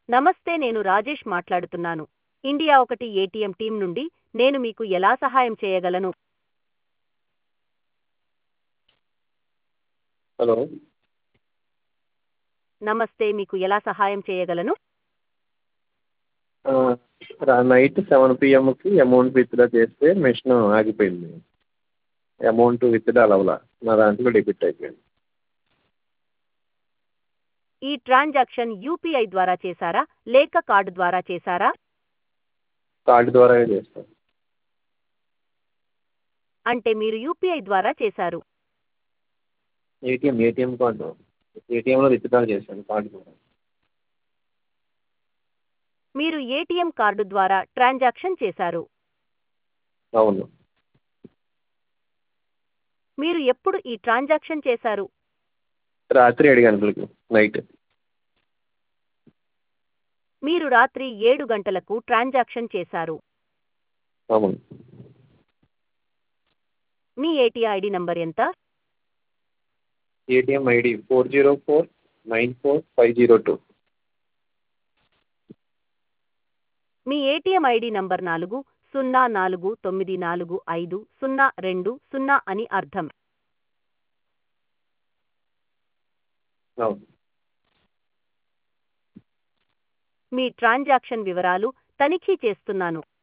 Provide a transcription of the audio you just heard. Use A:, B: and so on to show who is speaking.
A: నమస్తే నేను రాజేష్ మాట్లాడుతున్నాను ఇండియా ఒకటి ఏటీఎం టీం నుండి నేను మీకు ఎలా సహాయం చేయగలను
B: హలో
A: నమస్తే మీకు ఎలా సహాయం చేయగలను
B: నైట్ సెవెన్ పిఎంకి అమౌంట్ విత్డ్రా చేస్తే మెషిన్ ఆగిపోయింది అమౌంట్ విత్డ్రా అవ్వాల నా దాంట్లో డెబిట్ అయిపోయింది
A: ఈ ట్రాన్సాక్షన్ యూపీఐ ద్వారా చేశారా లేక కార్డు ద్వారా చేశారా
B: కార్డు ద్వారానే చేస్తాను
A: అంటే మీరు యూపీఐ ద్వారా చేశారు
B: ఏటీఎం ఏటీఎం కార్డు ఏటీఎంలో విత్డ్రా చేశాను కార్డు ద్వారా
A: మీరు ఏటీఎం కార్డు ద్వారా ట్రాన్సాక్షన్ చేశారు
B: అవును
A: మీరు ఎప్పుడు ఈ ట్రాన్సాక్షన్ చేశారు
B: రాత్రి ఏడు గంటలకు నైట్
A: మీరు రాత్రి ఏడు గంటలకు ట్రాన్సాక్షన్ చేశారు
B: అవును
A: మీ ఏటీఐ ఐడి నంబర్ ఎంత
B: ATM ID four zero four nine four five zero two
A: మీ ఏటీఎం ఐడి నంబర్ నాలుగు సున్నా నాలుగు తొమ్మిది నాలుగు ఐదు సున్నా రెండు సున్నా అని అర్థం
B: అవును
A: మీ ట్రాన్సాక్షన్ వివరాలు తనిఖీ చేస్తున్నాను